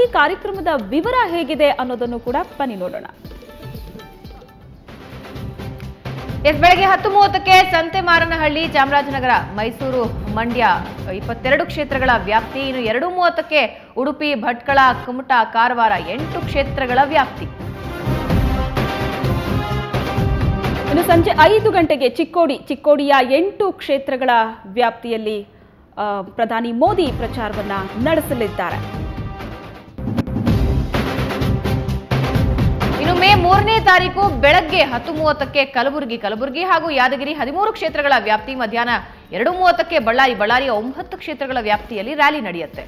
ಈ ಕಾರ್ಯಕ್ರಮದ ವಿವರ ಹೇಗಿದೆ ಅನ್ನೋದನ್ನು ಕೂಡ ಬನ್ನಿ ನೋಡೋಣ ಎಸ್ ಬೆಳಗ್ಗೆ ಹತ್ತು ಮೂವತ್ತಕ್ಕೆ ಸಂತೆ ಮಾರನಹಳ್ಳಿ ಚಾಮರಾಜನಗರ ಮೈಸೂರು ಮಂಡ್ಯ ಇಪ್ಪತ್ತೆರಡು ಕ್ಷೇತ್ರಗಳ ವ್ಯಾಪ್ತಿ ಇನ್ನು ಎರಡು ಮೂವತ್ತಕ್ಕೆ ಉಡುಪಿ ಭಟ್ಕಳ ಕುಮಟಾ ಕಾರವಾರ ಎಂಟು ಕ್ಷೇತ್ರಗಳ ವ್ಯಾಪ್ತಿ ಇನ್ನು ಸಂಜೆ ಐದು ಗಂಟೆಗೆ ಚಿಕ್ಕೋಡಿ ಚಿಕ್ಕೋಡಿಯ ಎಂಟು ಕ್ಷೇತ್ರಗಳ ವ್ಯಾಪ್ತಿಯಲ್ಲಿ ಆ, ಪ್ರಧಾನಿ ಮೋದಿ ಪ್ರಚಾರವನ್ನ ನಡೆಸಲಿದ್ದಾರೆ ಇನ್ನು ಮೇ ಮೂರನೇ ತಾರೀಕು ಬೆಳಗ್ಗೆ ಹತ್ತು ಮೂವತ್ತಕ್ಕೆ ಕಲಬುರಗಿ ಕಲಬುರಗಿ ಹಾಗೂ ಯಾದಗಿರಿ ಹದಿಮೂರು ಕ್ಷೇತ್ರಗಳ ವ್ಯಾಪ್ತಿ ಮಧ್ಯಾಹ್ನ ಎರಡು ಮೂವತ್ತಕ್ಕೆ ಬಳ್ಳಾರಿ ಬಳ್ಳಾರಿಯ ಒಂಬತ್ತು ಕ್ಷೇತ್ರಗಳ ವ್ಯಾಪ್ತಿಯಲ್ಲಿ ರ್ಯಾಲಿ ನಡೆಯುತ್ತೆ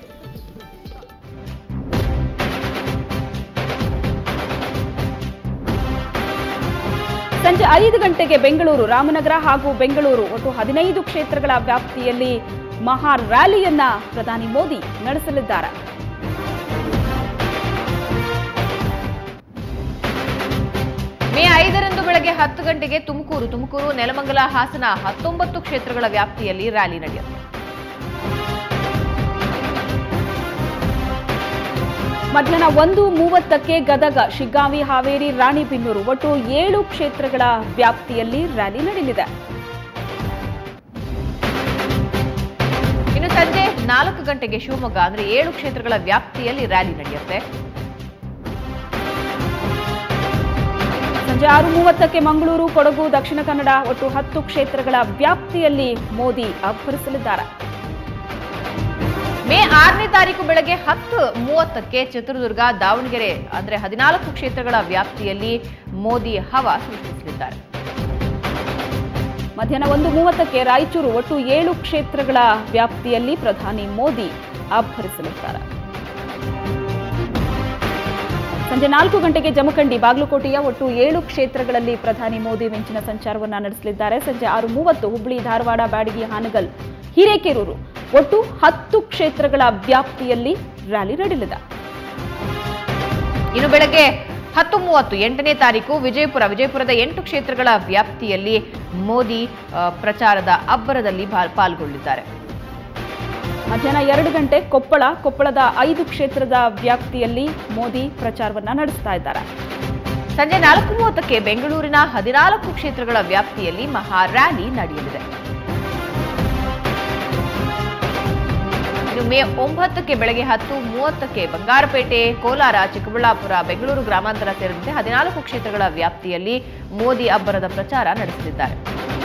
ಸಂಜೆ ಐದು ಗಂಟೆಗೆ ಬೆಂಗಳೂರು ರಾಮನಗರ ಹಾಗೂ ಬೆಂಗಳೂರು ಒಟ್ಟು ಹದಿನೈದು ಕ್ಷೇತ್ರಗಳ ವ್ಯಾಪ್ತಿಯಲ್ಲಿ ಮಹಾ ರ್ಯಾಲಿಯನ್ನ ಪ್ರಧಾನಿ ಮೋದಿ ನಡೆಸಲಿದ್ದಾರೆ ಮೇ ಐದರಂದು ಬೆಳಗ್ಗೆ ಹತ್ತು ಗಂಟೆಗೆ ತುಮಕೂರು ತುಮಕೂರು ನೆಲಮಂಗಲ ಹಾಸನ ಹತ್ತೊಂಬತ್ತು ಕ್ಷೇತ್ರಗಳ ವ್ಯಾಪ್ತಿಯಲ್ಲಿ ರ್ಯಾಲಿ ನಡೆಯುತ್ತೆ ಮಧ್ಯಾಹ್ನ ಒಂದು ಮೂವತ್ತಕ್ಕೆ ಗದಗ ಶಿಗ್ಗಾಂವಿ ಹಾವೇರಿ ರಾಣಿಬೆನ್ನೂರು ಒಟ್ಟು ಏಳು ಕ್ಷೇತ್ರಗಳ ವ್ಯಾಪ್ತಿಯಲ್ಲಿ ರ್ಯಾಲಿ ನಡೆಯಲಿದೆ ಇನ್ನು ಸಂಜೆ ನಾಲ್ಕು ಗಂಟೆಗೆ ಶಿವಮೊಗ್ಗ ಅಂದ್ರೆ ಏಳು ಕ್ಷೇತ್ರಗಳ ವ್ಯಾಪ್ತಿಯಲ್ಲಿ ರ್ಯಾಲಿ ನಡೆಯುತ್ತೆ ಸಂಜೆ ಆರು ಮೂವತ್ತಕ್ಕೆ ಮಂಗಳೂರು ಕೊಡಗು ದಕ್ಷಿಣ ಕನ್ನಡ ಒಟ್ಟು ಹತ್ತು ಕ್ಷೇತ್ರಗಳ ವ್ಯಾಪ್ತಿಯಲ್ಲಿ ಮೋದಿ ಅಬ್ಬರಿಸಲಿದ್ದಾರೆ ಮೇ ಆರನೇ ತಾರೀಕು ಬೆಳಗ್ಗೆ ಹತ್ತು ಮೂವತ್ತಕ್ಕೆ ಚಿತ್ರದುರ್ಗ ದಾವಣಗೆರೆ ಅಂದ್ರೆ ಹದಿನಾಲ್ಕು ಕ್ಷೇತ್ರಗಳ ವ್ಯಾಪ್ತಿಯಲ್ಲಿ ಮೋದಿ ಹವಾ ಸೃಷ್ಟಿಸಲಿದ್ದಾರೆ ಮಧ್ಯಾಹ್ನ ಒಂದು ಮೂವತ್ತಕ್ಕೆ ರಾಯಚೂರು ಒಟ್ಟು ಏಳು ಕ್ಷೇತ್ರಗಳ ವ್ಯಾಪ್ತಿಯಲ್ಲಿ ಪ್ರಧಾನಿ ಮೋದಿ ಅಬ್ಬರಿಸಲಿದ್ದಾರೆ ಸಂಜೆ ನಾಲ್ಕು ಗಂಟೆಗೆ ಜಮಖಂಡಿ ಬಾಗಲಕೋಟೆಯ ಒಟ್ಟು ಏಳು ಕ್ಷೇತ್ರಗಳಲ್ಲಿ ಪ್ರಧಾನಿ ಮೋದಿ ಮಿಂಚಿನ ಸಂಚಾರವನ್ನ ನಡೆಸಲಿದ್ದಾರೆ ಸಂಜೆ ಆರು ಮೂವತ್ತು ಹುಬ್ಬಳ್ಳಿ ಧಾರವಾಡ ಬ್ಯಾಡಗಿ ಹಾನಗಲ್ ಹಿರೇಕೆರೂರು ಒಟ್ಟು ಹತ್ತು ಕ್ಷೇತ್ರಗಳ ವ್ಯಾಪ್ತಿಯಲ್ಲಿ ರ್ಯಾಲಿ ನಡೆಯಲಿದೆ ಇನ್ನು ಬೆಳಗ್ಗೆ ಹತ್ತು ಮೂವತ್ತು ಎಂಟನೇ ತಾರೀಕು ವಿಜಯಪುರ ವಿಜಯಪುರದ ಎಂಟು ಕ್ಷೇತ್ರಗಳ ವ್ಯಾಪ್ತಿಯಲ್ಲಿ ಮೋದಿ ಆ, ಪ್ರಚಾರದ ಅಬ್ಬರದಲ್ಲಿ ಪಾ- ಪಾಲ್ಗೊಳ್ಳಿದ್ದಾರೆ ಮಧ್ಯಾಹ್ನ ಎರಡು ಗಂಟೆ ಕೊಪ್ಪಳ ಕೊಪ್ಪಳದ ಐದು ಕ್ಷೇತ್ರದ ವ್ಯಾಪ್ತಿಯಲ್ಲಿ ಮೋದಿ ಪ್ರಚಾರವನ್ನ ನಡೆಸ್ತಾ ಇದ್ದಾರೆ ಸಂಜೆ ನಾಲ್ಕು ಮೂವತ್ತಕ್ಕೆ ಬೆಂಗಳೂರಿನ ಹದಿನಾಲ್ಕು ಕ್ಷೇತ್ರಗಳ ವ್ಯಾಪ್ತಿಯಲ್ಲಿ ಮಹಾ ರ್ಯಾಲಿ ನಡೆಯಲಿದೆ ಇನ್ನು ಮೇ ಒಂಬತ್ತಕ್ಕೆ ಬೆಳಗ್ಗೆ ಹತ್ತು ಮೂವತ್ತಕ್ಕೆ ಬಂಗಾರಪೇಟೆ ಕೋಲಾರ ಚಿಕ್ಕಬಳ್ಳಾಪುರ ಬೆಂಗಳೂರು ಗ್ರಾಮಾಂತರ ಸೇರಿದಂತೆ ಹದಿನಾಲ್ಕು ಕ್ಷೇತ್ರಗಳ ವ್ಯಾಪ್ತಿಯಲ್ಲಿ ಮೋದಿ ಅಬ್ಬರದ ಪ್ರಚಾರ ನಡೆಸಲಿದ್ದಾರೆ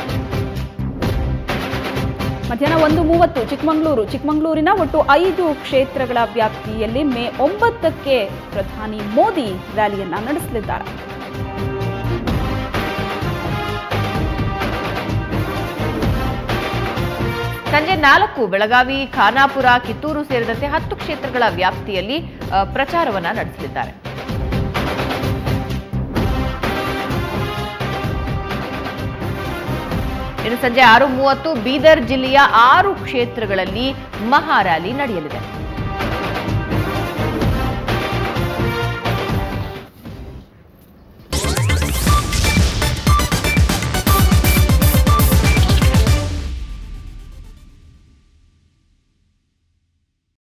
ಮಧ್ಯಾಹ್ನ ಒಂದು ಮೂವತ್ತು ಚಿಕ್ಕಮಗಳೂರು ಚಿಕ್ಕಮಗಳೂರಿನ ಒಟ್ಟು ಐದು ಕ್ಷೇತ್ರಗಳ ವ್ಯಾಪ್ತಿಯಲ್ಲಿ ಮೇ ಒಂಬತ್ತಕ್ಕೆ ಪ್ರಧಾನಿ ಮೋದಿ ರ್ಯಾಲಿಯನ್ನ ನಡೆಸಲಿದ್ದಾರೆ ಸಂಜೆ ನಾಲ್ಕು ಬೆಳಗಾವಿ ಖಾನಾಪುರ ಕಿತ್ತೂರು ಸೇರಿದಂತೆ ಹತ್ತು ಕ್ಷೇತ್ರಗಳ ವ್ಯಾಪ್ತಿಯಲ್ಲಿ ಆ, ಪ್ರಚಾರವನ್ನ ನಡೆಸಲಿದ್ದಾರೆ ಇನ್ನು ಸಂಜೆ ಆರು ಮೂವತ್ತು ಬೀದರ್ ಜಿಲ್ಲೆಯ ಆರು ಕ್ಷೇತ್ರಗಳಲ್ಲಿ ಮಹಾ ರ್ಯಾಲಿ ನಡೆಯಲಿದೆ